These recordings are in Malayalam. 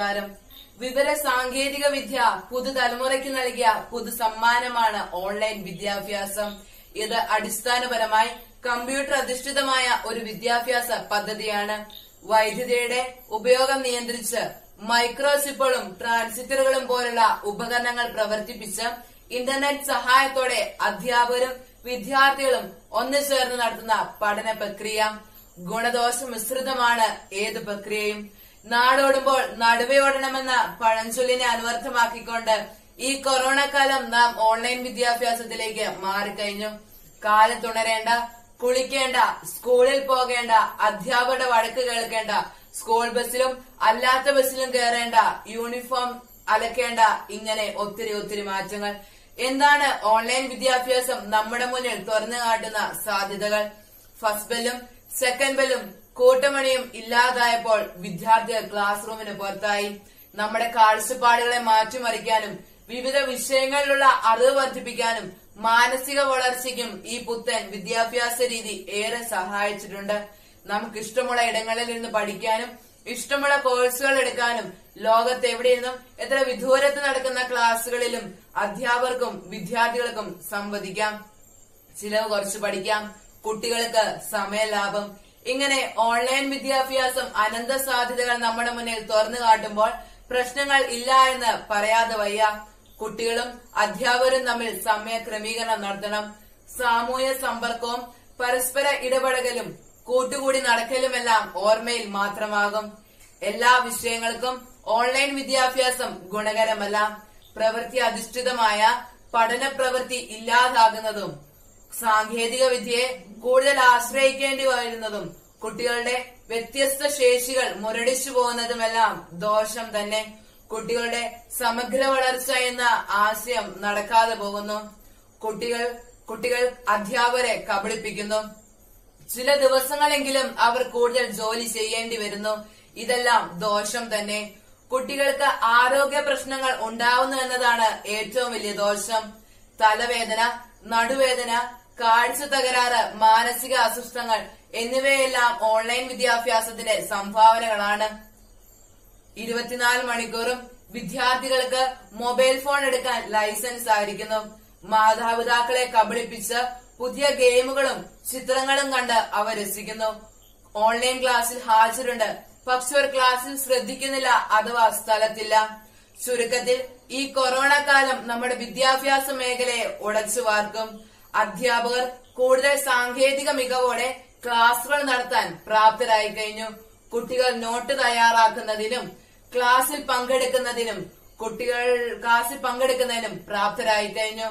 നമസ്കാരം വിവര സാങ്കേതിക വിദ്യ പുതുതലമുറയ്ക്ക് നൽകിയ പുതു സമ്മാനമാണ് ഓൺലൈൻ വിദ്യാഭ്യാസം ഇത് അടിസ്ഥാനപരമായി കമ്പ്യൂട്ടർ അധിഷ്ഠിതമായ ഒരു വിദ്യാഭ്യാസ പദ്ധതിയാണ് വൈദ്യുതിയുടെ ഉപയോഗം നിയന്ത്രിച്ച് മൈക്രോചിപ്പുകളും ട്രാൻസിറ്ററുകളും പോലുള്ള ഉപകരണങ്ങൾ പ്രവർത്തിപ്പിച്ച് ഇന്റർനെറ്റ് സഹായത്തോടെ അധ്യാപകരും വിദ്യാർത്ഥികളും ഒന്നുചേർന്ന് നടത്തുന്ന പഠന പ്രക്രിയ ഗുണദോഷ മിശ്രിതമാണ് ഏത് പ്രക്രിയയും നാടോടുമ്പോൾ നടുവയോടണമെന്ന പഴഞ്ചൊല്ലിനെ അനുവർത്ഥമാക്കിക്കൊണ്ട് ഈ കൊറോണ കാലം നാം ഓൺലൈൻ വിദ്യാഭ്യാസത്തിലേക്ക് മാറിക്കഴിഞ്ഞു കാലത്തുണരേണ്ട കുളിക്കേണ്ട സ്കൂളിൽ പോകേണ്ട അധ്യാപകരുടെ വഴക്ക് കേൾക്കേണ്ട സ്കൂൾ ബസ്സിലും അല്ലാത്ത ബസ്സിലും കയറേണ്ട യൂണിഫോം അലക്കേണ്ട ഇങ്ങനെ ഒത്തിരി ഒത്തിരി മാറ്റങ്ങൾ എന്താണ് ഓൺലൈൻ വിദ്യാഭ്യാസം നമ്മുടെ മുന്നിൽ തുറന്നു കാട്ടുന്ന സാധ്യതകൾ ഫസ്റ്റ് ബെല്ലും സെക്കൻഡ് ബെല്ലും കൂട്ടമണിയും ഇല്ലാതായപ്പോൾ വിദ്യാർത്ഥികൾ ക്ലാസ് റൂമിന് പുറത്തായി നമ്മുടെ കാഴ്ചപ്പാടുകളെ മാറ്റിമറിക്കാനും വിവിധ വിഷയങ്ങളിലുള്ള അറിവ് വർദ്ധിപ്പിക്കാനും മാനസിക വളർച്ചയ്ക്കും ഈ പുത്തൻ വിദ്യാഭ്യാസ രീതി ഏറെ സഹായിച്ചിട്ടുണ്ട് നമുക്ക് ഇഷ്ടമുള്ള ഇടങ്ങളിൽ നിന്ന് പഠിക്കാനും ഇഷ്ടമുള്ള കോഴ്സുകൾ എടുക്കാനും ലോകത്ത് എവിടെയിരുന്നും എത്ര വിദൂരത്ത് നടക്കുന്ന ക്ലാസ്സുകളിലും അധ്യാപകർക്കും വിദ്യാർത്ഥികൾക്കും സംവദിക്കാം ചിലവ് കുറച്ച് പഠിക്കാം കുട്ടികൾക്ക് സമയലാഭം ഇങ്ങനെ ഓൺലൈൻ വിദ്യാഭ്യാസം അനന്ത സാധ്യതകൾ നമ്മുടെ മുന്നിൽ തുറന്നു കാട്ടുമ്പോൾ പ്രശ്നങ്ങൾ ഇല്ല എന്ന് പറയാതെ വയ്യ കുട്ടികളും അധ്യാപകരും തമ്മിൽ സമയ ക്രമീകരണം നടത്തണം സാമൂഹ്യ സമ്പർക്കവും പരസ്പര ഇടപെടലും കൂട്ടുകൂടി നടക്കലുമെല്ലാം ഓർമ്മയിൽ മാത്രമാകും എല്ലാ വിഷയങ്ങൾക്കും ഓൺലൈൻ വിദ്യാഭ്യാസം ഗുണകരമല്ല പ്രവൃത്തി അധിഷ്ഠിതമായ പഠന പ്രവൃത്തി ഇല്ലാതാകുന്നതും സാങ്കേതിക വിദ്യയെ കൂടുതൽ ആശ്രയിക്കേണ്ടി വരുന്നതും കുട്ടികളുടെ വ്യത്യസ്ത ശേഷികൾ മുരടിച്ചു പോകുന്നതുമെല്ലാം ദോഷം തന്നെ കുട്ടികളുടെ സമഗ്ര വളർച്ച എന്ന ആശയം നടക്കാതെ പോകുന്നു കുട്ടികൾ കുട്ടികൾ അധ്യാപകരെ കബളിപ്പിക്കുന്നു ചില ദിവസങ്ങളെങ്കിലും അവർ കൂടുതൽ ജോലി ചെയ്യേണ്ടി വരുന്നു ഇതെല്ലാം ദോഷം തന്നെ കുട്ടികൾക്ക് ആരോഗ്യ പ്രശ്നങ്ങൾ ഉണ്ടാവുന്നു എന്നതാണ് ഏറ്റവും വലിയ ദോഷം തലവേദന നടുവേദന കാഴ്ച തകരാറ് മാനസിക അസ്വസ്ഥങ്ങൾ എന്നിവയെല്ലാം ഓൺലൈൻ വിദ്യാഭ്യാസത്തിന്റെ സംഭാവനകളാണ് ഇരുപത്തിനാല് മണിക്കൂറും വിദ്യാർത്ഥികൾക്ക് മൊബൈൽ ഫോൺ എടുക്കാൻ ലൈസൻസ് ആയിരിക്കുന്നു മാതാപിതാക്കളെ കബളിപ്പിച്ച് പുതിയ ഗെയിമുകളും ചിത്രങ്ങളും കണ്ട് അവർ രസിക്കുന്നു ഓൺലൈൻ ക്ലാസ്സിൽ ഹാജരുണ്ട് പക്ഷെ ഒരു ക്ലാസ്സിൽ ശ്രദ്ധിക്കുന്നില്ല അഥവാ സ്ഥലത്തില്ല ചുരുക്കത്തിൽ ഈ കൊറോണ കാലം നമ്മുടെ വിദ്യാഭ്യാസ മേഖലയെ ഉടച്ചു വാർക്കും അധ്യാപകർ കൂടുതൽ സാങ്കേതിക മികവോടെ ക്ലാസുകൾ നടത്താൻ പ്രാപ്തരായി കഴിഞ്ഞു കുട്ടികൾ നോട്ട് തയ്യാറാക്കുന്നതിനും ക്ലാസ്സിൽ പങ്കെടുക്കുന്നതിനും കുട്ടികൾ ക്ലാസ്സിൽ പങ്കെടുക്കുന്നതിനും പ്രാപ്തരായി കഴിഞ്ഞു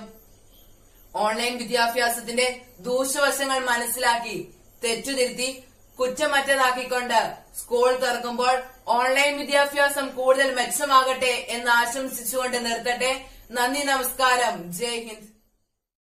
ഓൺലൈൻ വിദ്യാഭ്യാസത്തിന്റെ ദൂഷ്യവശങ്ങൾ മനസ്സിലാക്കി തെറ്റുതിരുത്തി കുറ്റമറ്റതാക്കിക്കൊണ്ട് സ്കൂൾ തുറക്കുമ്പോൾ ഓൺലൈൻ വിദ്യാഭ്യാസം കൂടുതൽ മെച്ചമാകട്ടെ എന്ന് ആശംസിച്ചുകൊണ്ട് നിർത്തട്ടെ നന്ദി നമസ്കാരം ജയ് ഹിന്ദ്